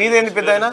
మీదేంది పెద్ద ఆయన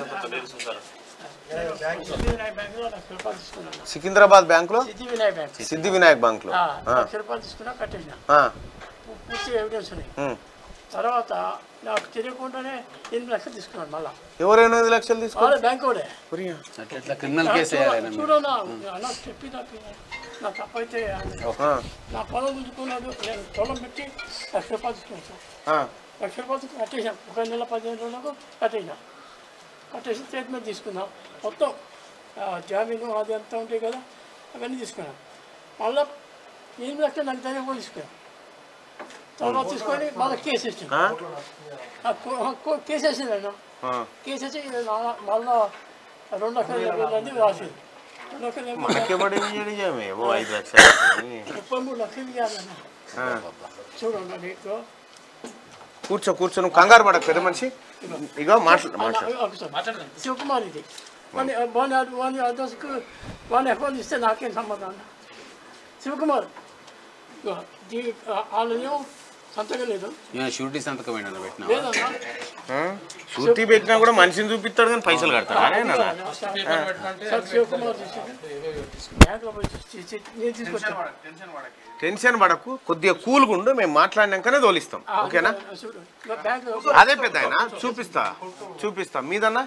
సిద్ధి వినాయక బ్యాంకులో లక్ష రూపాయలు తీసుకున్నాను సికింద్రాబాద్ బ్యాంకులో సిద్ధి వినాయక బ్యాంక్ సిద్ధి వినాయక్ బ్యాంకులో ఆ, ఆ, లక్ష రూపాయలు తీసుకున్నా కట్టేసిన ఆ, పూ- పూర్తి ఎవిడెన్స్ ఉన్నాయి ఉమ్. తర్వాత నాకు తెలియకుండానే ఎనిమిది లక్షలు తీసుకున్నాను మళ్ళా ఎవరు ఎనిమిది లక్షలు తీసుకో వాళ్ళ బ్యాంక్ కూడా ఒరియా. అట్లా ఇట్లా క్రిమినల్ కేసు వేయాలి ఆయన మీద. చూడన్నా అన్న చెప్పి నాకు నా తప్పైతే ఆ, నా పొలం ఉంచుకున్నాడు నేను పొలం పెట్టి లక్ష రూపాయలు తీసుకున్నాను సార్ ఆ, లక్ష రూపాయలు తీసుకుని కట్టేసాం ఒక నెల పదిహేను రోజులకు కట్టేసాం కట్టేసి స్టేట్మెంట్ తీసుకున్నాం మొత్తం ఆ, జామీను అది అంతా ఉంటాయి కదా అవన్నీ తీసుకున్నాం మళ్ళీ ఎనిమిది లక్షలు నాకు దగ్గర కూడా తీసుకున్నాం తర్వాత తీసుకొని మళ్ళీ కేసు వేసాం ఆ, కేసు వేసిందన్న ఆ. కేసు వేసి నా- మళ్ళా రెండు లక్షల యాభై వేలు అది రాసింది రెండు లక్షల యాభై వేలు మనకెవడు ఇయ్యడు ఇయ్యమే, ఓ ఐదు లక్షలు ముప్పై మూడు లక్షలు ఇవ్వాలన్న ఆ. చూడండి నీకు కూర్చో కూర్చో నువ్వు కంగారు పడకు పెద్ద మనిషి ఇగో మాట్లా మాట్లాడు శివకుమార్ ఇది వాని వాని వాని అడ్రస్కు వాని అకౌంట్ ఇస్తే నాకేం సంబంధం అన్న శివకుమార్ ఇగో దీ- ఆ- వాళ్ళనేమో సంతకం లేదు ఈయన షూరిటీ సంతకం ఏంటన్నా పెట్టినా లేదన్నా ఆ? షూరిటీ పెట్టినా కూడా మనిషిని చూపిస్తాడు కానీ పైసలు కడతాడు అరే నాన్న. సార్ శివకుమార్ తీసుకుంటే బ్యాంకులో పోయి తీ- తీ- నేను తీసుకొచ్చాను టెన్షన్ పడకు కొద్దిగా కూల్గా ఉండు మేము మాట్లాడినాకనే తోలిస్తాం ఓకేనా చూడు బ్యాంకులో అదే పెద్ద ఆయన చూపిస్తా చూపిస్తా మీదన్నా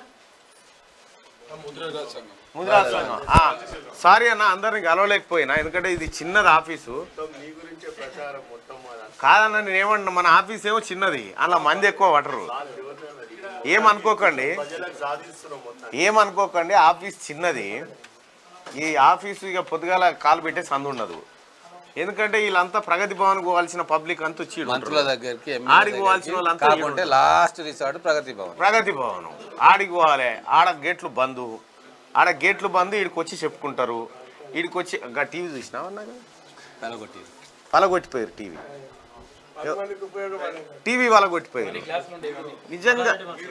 ముద్రా సంఘం ఆ, సారీ అన్న అందరిని కలవలేకపోయినా ఎందుకంటే ఇది చిన్నది ఆఫీసు కాదన్న నేను ఏమన్నా మన ఆఫీస్ ఏమో చిన్నది అలా మంది ఎక్కువ పడరు ఏమనుకోకండి ఏమనుకోకండి ఆఫీస్ చిన్నది ఈ ఆఫీసు ఇక పొద్దుగాల కాలు పెట్టే సందు ఉండదు ఎందుకంటే వీళ్ళంతా ప్రగతి భవన్ పోవాల్సిన పబ్లిక్ అంతా వచ్చి ఈడ మంత్రుల ఉంటారు. దగ్గరికి ఆడికి పోవాల్సిన వాళ్ళంతా ఈడ కాకుంటే ఉంటారు. లాస్ట్ రిసార్ట్ ప్రగతి భవన్ ప్రగతి భవనం ఆడికి పోవాలి ఆడ గేట్లు బంద్ ఆడ గేట్లు బంద్ ఈడికి వచ్చి చెప్పుకుంటారు ఈడికి వచ్చి ఇంకా టీవీ చూసినావా అన్నాగా కలగొట్టి పలగొట్టిపోయారు టీవీ టీవీ వాళ్ళ కొట్టిపోయారు నిజంగా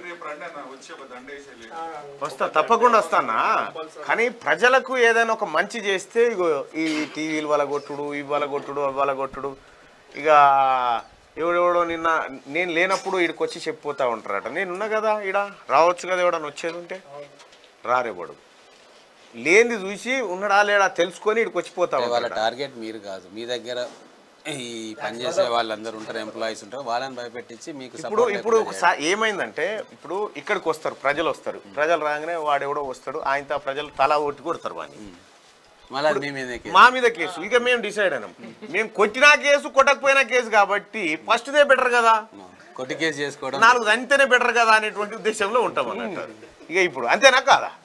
వస్తా తప్పకుండా వస్తానా కానీ ప్రజలకు ఏదైనా ఒక మంచి చేస్తే ఇగో ఈ టీవీలు వాళ్ళ కొట్టుడు ఇవి వాళ్ళ కొట్టుడు అవి వాళ్ళ కొట్టుడు ఇక ఎవడెవడో నిన్న నేను లేనప్పుడు ఈడికి వచ్చి చెప్పిపోతా ఉంటారట నేనున్నా కదా ఈడ రావచ్చు కదా ఎవడన్నా వచ్చేది ఉంటే రారేవాడు లేనిది చూసి ఉన్నాడా లేడా తెలుసుకొని ఇక్కడికి వచ్చిపోతా వాళ్ళ ఉంటాడు టార్గెట్ మీరు కాదు మీ దగ్గర ఈ పనిచేసే వాళ్ళందరూ ఉంటారు ఎంప్లాయీస్ ఉంటారు వాళ్ళని భయపెట్టించి మీకు ఇప్పుడు support ఇప్పుడు లేకుండా ఒకసా- ఏమైందంటే ఇప్పుడు ఇక్కడికి వస్తారు ప్రజలు వస్తారు ప్రజలు రాగానే వాడెవడో వస్తాడు ఆయనతో ప్రజలు తలా ఒట్టి కొడతారు వాడిని చేయాలి. మళ్ళీ అది మీ మీద మా మీద కేసు ఇక మేము డిసైడ్ అయినాం మేము కొట్టినా కేసు కొట్టకపోయినా కేసు కాబట్టి ఫస్ట్ దే బెటర్ కదా కొట్టి కేసు చేసుకోవడం నాలుగు అంతేనే బెటర్ కదా అనేటువంటి ఉద్దేశంలో ఉంటాం అన్నట్టు ఇక ఇప్పుడు అంతేనా కాదా